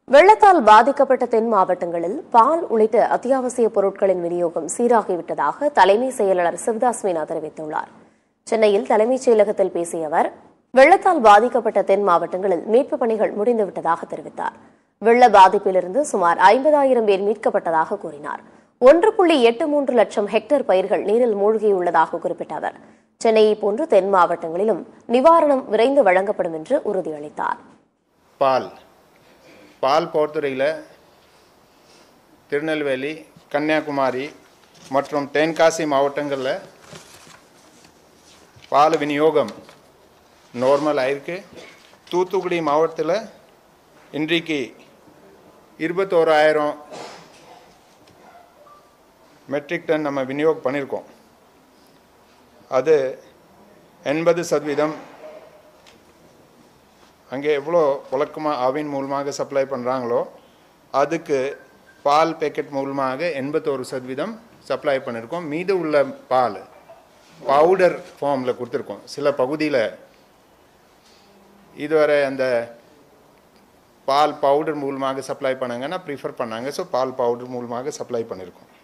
வெள்ளத்தால் பாதிக்கப்பட்ட தென் மாவட்டங்களில் பால் உள்ளிட்ட அத்தியாவசிய பொருட்களின் விநியோகம் சீராகிவிட்டதாக தலைமை செயலாளர் சிவதாஸ் மீனா தெரிவித்துள்ளார் சென்னையில் தலைமைச் செயலகத்தில் பேசிய அவர் வெள்ளத்தால் பாதிக்கப்பட்ட தென் மாவட்டங்களில் மீட்புப் பணிகள் முடிந்துவிட்டதாக தெரிவித்தார் வெள்ள பாதிப்பிலிருந்து சுமார் ஐம்பதாயிரம் பேர் மீட்கப்பட்டதாக கூறினார் ஒன்று புள்ளி எட்டு மூன்று லட்சம் ஹெக்டேர் பயிர்கள் நீரில் மூழ்கியுள்ளதாக குறிப்பிட்ட அவர் சென்னையை போன்று தென் மாவட்டங்களிலும் நிவாரணம் விரைந்து வழங்கப்படும் என்று உறுதியளித்தார் பால் பால் பொறுத்துறையில் திருநெல்வேலி கன்னியாகுமரி மற்றும் தென்காசி மாவட்டங்களில் பால் விநியோகம் நார்மல் ஆயிருக்கு தூத்துக்குடி மாவட்டத்தில் இன்றைக்கு இருபத்தோராயிரம் மெட்ரிக் டன் நம்ம விநியோகம் பண்ணியிருக்கோம் அது எண்பது சதவீதம் அங்கே எவ்வளோ வழக்கமாக ஆவின் மூலமாக சப்ளை பண்ணுறாங்களோ அதுக்கு பால் பேக்கெட் மூலமாக எண்பத்தோரு சதவீதம் சப்ளை பண்ணியிருக்கோம் மீது உள்ள பால் பவுடர் ஃபார்மில் கொடுத்துருக்கோம் சில பகுதியில் இதுவரை அந்த பால் பவுடர் மூலமாக சப்ளை பண்ணாங்கன்னா ப்ரிஃபர் பண்ணாங்க ஸோ பால் பவுடர் மூலமாக சப்ளை பண்ணியிருக்கோம்